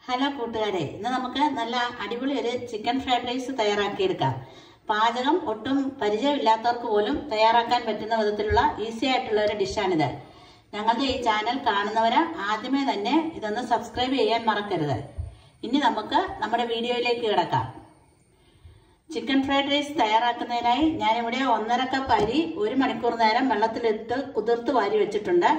hello കൂട്ടുകാരെ ഇന്ന് നമുക്ക് നല്ല അടിപൊളി ഒരു ചിക്കൻ ഫ്രൈഡ് റൈസ് തയ്യാറാക്കിയെടുക്കാം പാചകം ഒട്ടും പരിചയമില്ലാത്തവർക്ക് പോലും തയ്യാറാക്കാൻ പറ്റുന്ന വിധത്തിലുള്ള ഈസി ആയിട്ടുള്ള ഒരു ഡിഷാണിത് ഞങ്ങളുടെ ഈ ചാനൽ കാണുന്നവര് ആദ്യമേ തന്നെ ഇതൊന്ന് സബ്സ്ക്രൈബ് ചെയ്യാൻ മറക്കരുത് ഇനി നമുക്ക് നമ്മുടെ വീഡിയോയിലേക്ക് കിടക്കാം ചിക്കൻ ഫ്രൈഡ് റൈസ് തയ്യാറാക്കുന്നതിനായി ഞാനിവിടെ ഒന്നര കപ്പ് അരി ഒരു മണിക്കൂർ നേരം വെള്ളത്തിലിട്ട് കുതിർത്ത് വാരി വെച്ചിട്ടുണ്ട്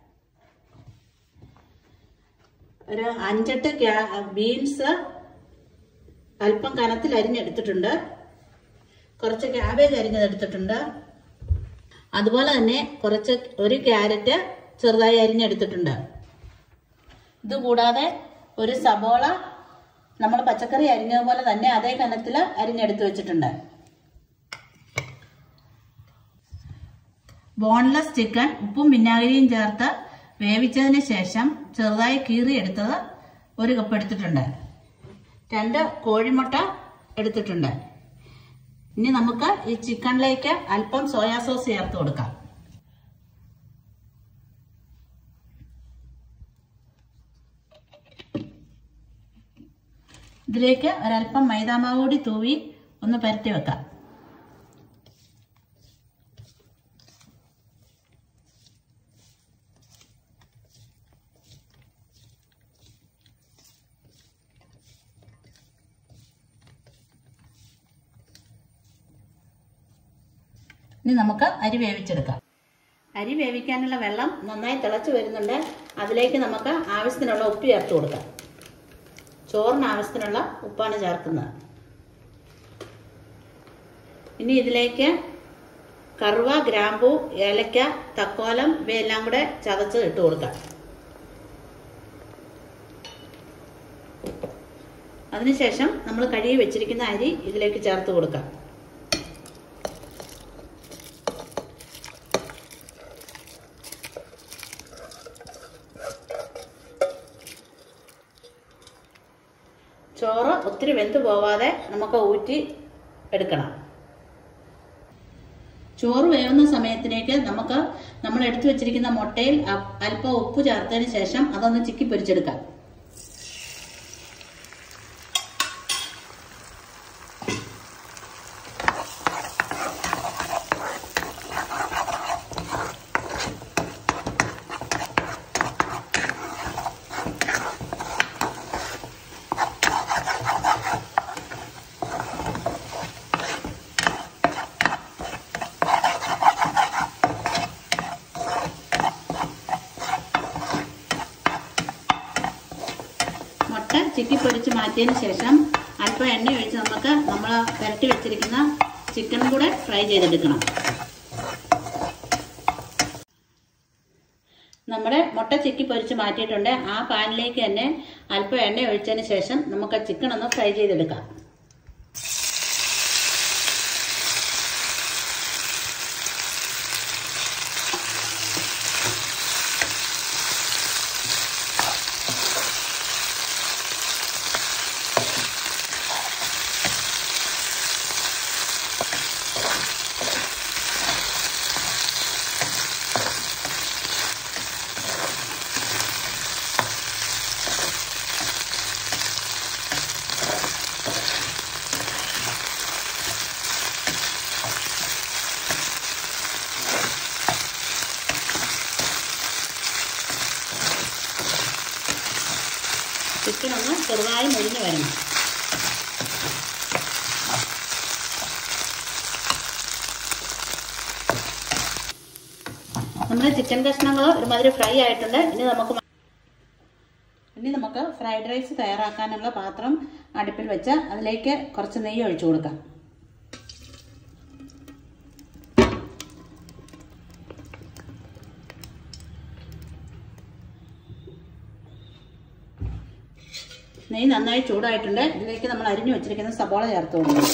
ഒരു അഞ്ചെട്ട് ബീൻസ് അല്പം കനത്തിൽ അരിഞ്ഞെടുത്തിട്ടുണ്ട് കുറച്ച് ക്യാബേജ് അരിഞ്ഞതെടുത്തിട്ടുണ്ട് അതുപോലെ തന്നെ കുറച്ച് ഒരു ക്യാരറ്റ് ചെറുതായി അരിഞ്ഞെടുത്തിട്ടുണ്ട് ഇത് കൂടാതെ ഒരു സബോള നമ്മൾ പച്ചക്കറി അരിഞ്ഞതുപോലെ തന്നെ അതേ കനത്തിൽ അരിഞ്ഞെടുത്ത് വെച്ചിട്ടുണ്ട് ബോൺലെസ് ചിക്കൻ ഉപ്പും വിനാഗിരിയും ചേർത്ത് വേവിച്ചതിന് ശേഷം ചെറുതായി കീറിയെടുത്തത് ഒരു കപ്പ് എടുത്തിട്ടുണ്ട് രണ്ട് കോഴിമുട്ട എടുത്തിട്ടുണ്ട് ഇനി നമുക്ക് ഈ ചിക്കനിലേക്ക് അല്പം സോയാ സോസ് ചേർത്ത് കൊടുക്കാം ഇതിലേക്ക് ഒരല്പം മൈദാമാവ് കൂടി തൂവി ഒന്ന് പരത്തി വെക്കാം ഇനി നമുക്ക് അരി വേവിച്ചെടുക്കാം അരി വേവിക്കാനുള്ള വെള്ളം നന്നായി തിളച്ച് വരുന്നുണ്ട് അതിലേക്ക് നമുക്ക് ആവശ്യത്തിനുള്ള ഉപ്പ് ചേർത്ത് കൊടുക്കാം ചോറിന് ആവശ്യത്തിനുള്ള ഉപ്പാണ് ചേർക്കുന്നത് ഇനി ഇതിലേക്ക് കറുവ ഗ്രാമ്പു ഏലക്ക തക്കോലം ഇവയെല്ലാം കൂടെ ചതച്ച് ഇട്ട് കൊടുക്കാം അതിനുശേഷം നമ്മൾ കഴുകി വെച്ചിരിക്കുന്ന അരി ഇതിലേക്ക് ചേർത്ത് കൊടുക്കാം ചോറ് ഒത്തിരി വെന്ത് പോവാതെ നമുക്ക് ഊറ്റി എടുക്കണം ചോറ് വേവുന്ന സമയത്തിലേക്ക് നമുക്ക് നമ്മൾ എടുത്തു വെച്ചിരിക്കുന്ന മുട്ടയിൽ അല്പം ഉപ്പ് ചേർത്തതിന് ശേഷം അതൊന്ന് ചിക്കി പൊരിച്ചെടുക്കാം മുട്ട ചിക്കി പൊരിച്ച് മാറ്റിയതിന് ശേഷം അല്പം എണ്ണ ഒഴിച്ച് നമുക്ക് നമ്മൾ പുരട്ടി വെച്ചിരിക്കുന്ന ചിക്കൻ കൂടെ ഫ്രൈ ചെയ്തെടുക്കണം നമ്മുടെ മുട്ട ചിക്കി പൊരിച്ച് മാറ്റിയിട്ടുണ്ട് ആ പാനിലേക്ക് തന്നെ അല്പം എണ്ണ ഒഴിച്ചതിന് ശേഷം നമുക്ക് ചിക്കൻ ഒന്ന് ഫ്രൈ ചെയ്തെടുക്കാം ചിക്കൻ ഒന്ന് ചെറുതായി മുരിഞ്ഞ് വരണം നമ്മുടെ ചിക്കൻ കഷ്ണങ്ങൾ ഒരുമാതിരി ഫ്രൈ ആയിട്ടുണ്ട് ഇനി നമുക്ക് ഇനി നമുക്ക് ഫ്രൈഡ് റൈസ് തയ്യാറാക്കാനുള്ള പാത്രം അടുപ്പിൽ വെച്ച് അതിലേക്ക് കുറച്ച് നെയ്യ് ഒഴിച്ചു കൊടുക്കാം നെയ്യ് നന്നായി ചൂടായിട്ടുണ്ട് ഇതിലേക്ക് നമ്മൾ അരിഞ്ഞു വെച്ചിരിക്കുന്ന സബോള ചേർത്ത് കൊടുക്കും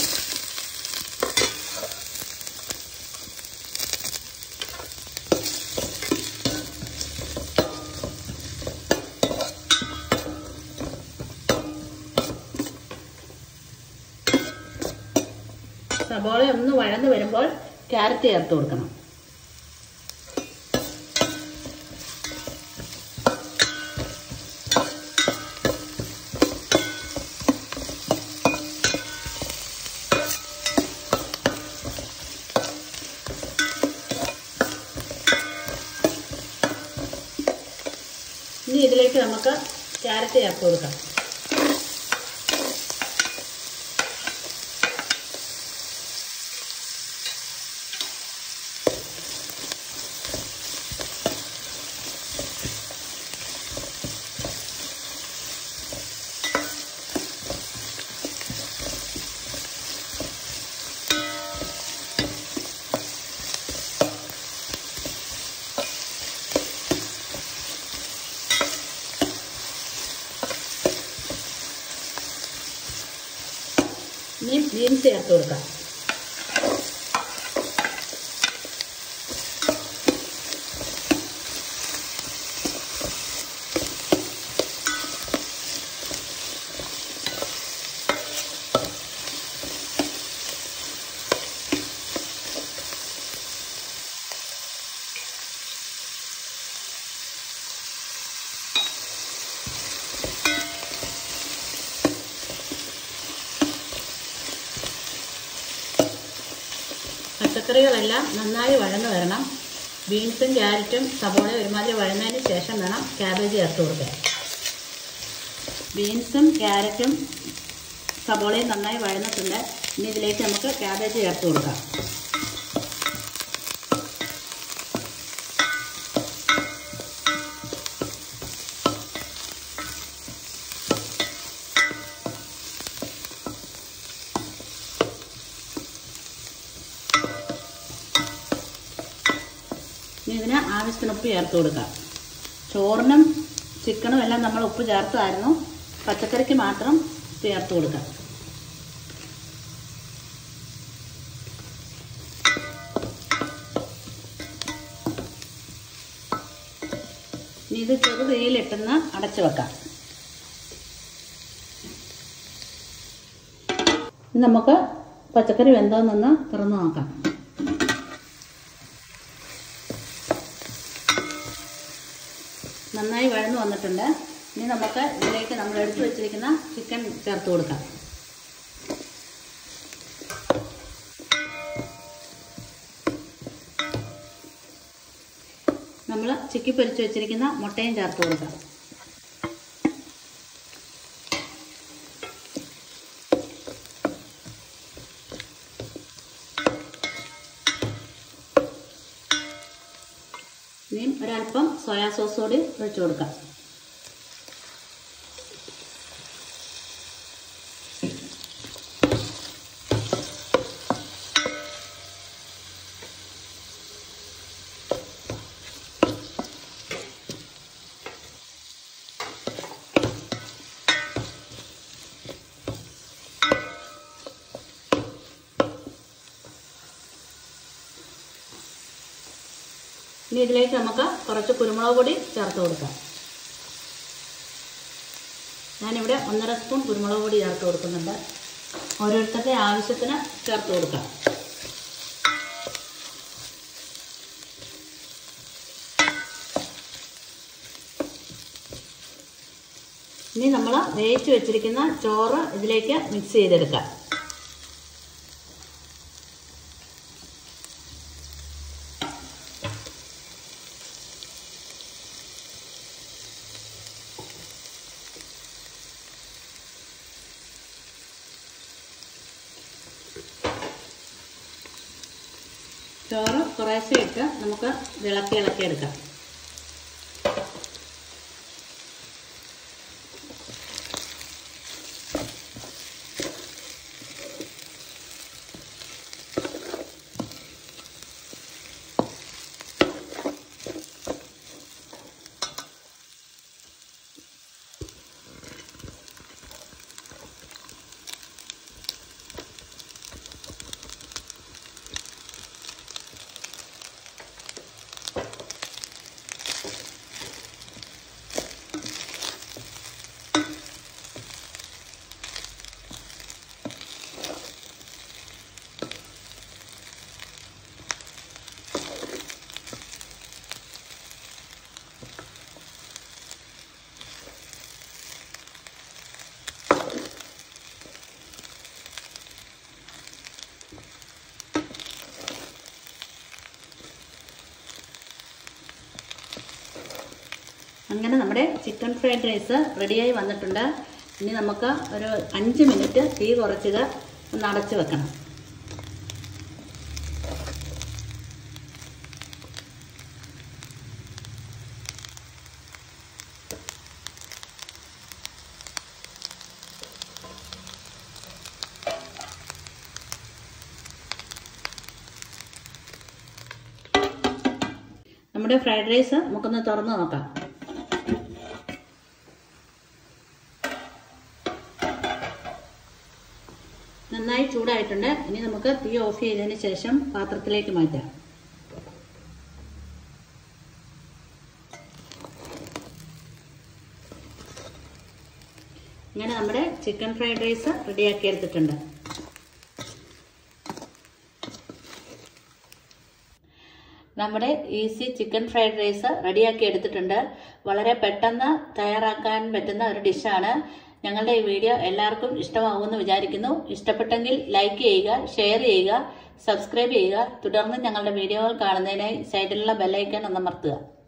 സബോള ഒന്ന് വഴന്ന് വരുമ്പോൾ ക്യാരറ്റ് ചേർത്ത് കൊടുക്കണം ഇതിലേക്ക് നമുക്ക് ക്യാരറ്റ് ചേർത്ത് കൊടുക്കാം ഇനി ബീൻസ് ചേർത്ത് കൊടുക്കാം പച്ചക്കറികളെല്ലാം നന്നായി വഴന്നു വരണം ബീൻസും ക്യാരറ്റും സബോളയും ഒരുമാതിരി വഴന്നതിന് ശേഷം വേണം ക്യാബേജ് ചേർത്ത് കൊടുക്കാൻ ബീൻസും ക്യാരറ്റും സബോളയും നന്നായി വഴന്നിട്ടുണ്ട് ഇനി ഇതിലേക്ക് നമുക്ക് ക്യാബേജ് ചേർത്ത് കൊടുക്കാം ഇനി ഇതിന് ആവശ്യത്തിന് ഉപ്പ് ചേർത്ത് കൊടുക്കാം ചോറിനും ചിക്കനും എല്ലാം നമ്മൾ ഉപ്പ് ചേർത്തായിരുന്നു പച്ചക്കറിക്ക് മാത്രം ഉപ്പ് ചേർത്ത് കൊടുക്കാം ഇനി ഇത് ചെറു തീയിലിട്ടെന്ന് അടച്ചു വെക്കാം ഇനി നമുക്ക് പച്ചക്കറി വെന്തോന്നൊന്ന് തുറന്നു നോക്കാം നന്നായി വഴന്നു വന്നിട്ടുണ്ട് ഇനി നമുക്ക് ഇതിലേക്ക് നമ്മൾ എടുത്തു വെച്ചിരിക്കുന്ന ചിക്കൻ ചേർത്ത് കൊടുക്കാം നമ്മൾ ചിക്കി പൊരിച്ച് വെച്ചിരിക്കുന്ന മുട്ടയും ചേർത്ത് കൊടുക്കാം ഇനിയും ഒരല്പം സോയാ സോസ് കൂടി ഒഴിച്ചു കൊടുക്കാം ഇനി ഇതിലേക്ക് നമുക്ക് കുറച്ച് കുരുമുളക് പൊടി ചേർത്ത് കൊടുക്കാം ഞാനിവിടെ ഒന്നര സ്പൂൺ കുരുമുളക് പൊടി ചേർത്ത് കൊടുക്കുന്നുണ്ട് ഓരോരുത്തരുടെ ആവശ്യത്തിന് ചേർത്ത് കൊടുക്കാം ഇനി നമ്മൾ വേവിച്ച് വെച്ചിരിക്കുന്ന ചോറ് ഇതിലേക്ക് മിക്സ് ചെയ്തെടുക്കാം ചോറ് കുറേശ്ശെ ഇട്ട് നമുക്ക് ഇളക്കി ഇളക്കി എടുക്കാം അങ്ങനെ നമ്മുടെ ചിക്കൻ ഫ്രൈഡ് റൈസ് റെഡിയായി വന്നിട്ടുണ്ട് ഇനി നമുക്ക് ഒരു അഞ്ച് മിനിറ്റ് തീ കുറച്ചത് ഒന്ന് അടച്ച് വെക്കണം നമ്മുടെ ഫ്രൈഡ് റൈസ് നമുക്കൊന്ന് തുറന്ന് നോക്കാം നന്നായി ചൂടായിട്ടുണ്ട് ഇനി നമുക്ക് തീ ഓഫ് ചെയ്തതിന് ശേഷം പാത്രത്തിലേക്ക് മാറ്റാം ഇങ്ങനെ നമ്മുടെ ചിക്കൻ ഫ്രൈഡ് റൈസ് റെഡിയാക്കി എടുത്തിട്ടുണ്ട് നമ്മുടെ ഈസി ചിക്കൻ ഫ്രൈഡ് റൈസ് റെഡിയാക്കി എടുത്തിട്ടുണ്ട് വളരെ പെട്ടെന്ന് തയ്യാറാക്കാൻ പറ്റുന്ന ഒരു ഡിഷാണ് ഞങ്ങളുടെ ഈ വീഡിയോ എല്ലാവർക്കും ഇഷ്ടമാകുമെന്ന് വിചാരിക്കുന്നു ഇഷ്ടപ്പെട്ടെങ്കിൽ ലൈക്ക് ചെയ്യുക ഷെയർ ചെയ്യുക സബ്സ്ക്രൈബ് ചെയ്യുക തുടർന്ന് ഞങ്ങളുടെ വീഡിയോകൾ കാണുന്നതിനായി സൈഡിലുള്ള ബെല്ലൈക്കൺ ഒന്ന് അമർത്തുക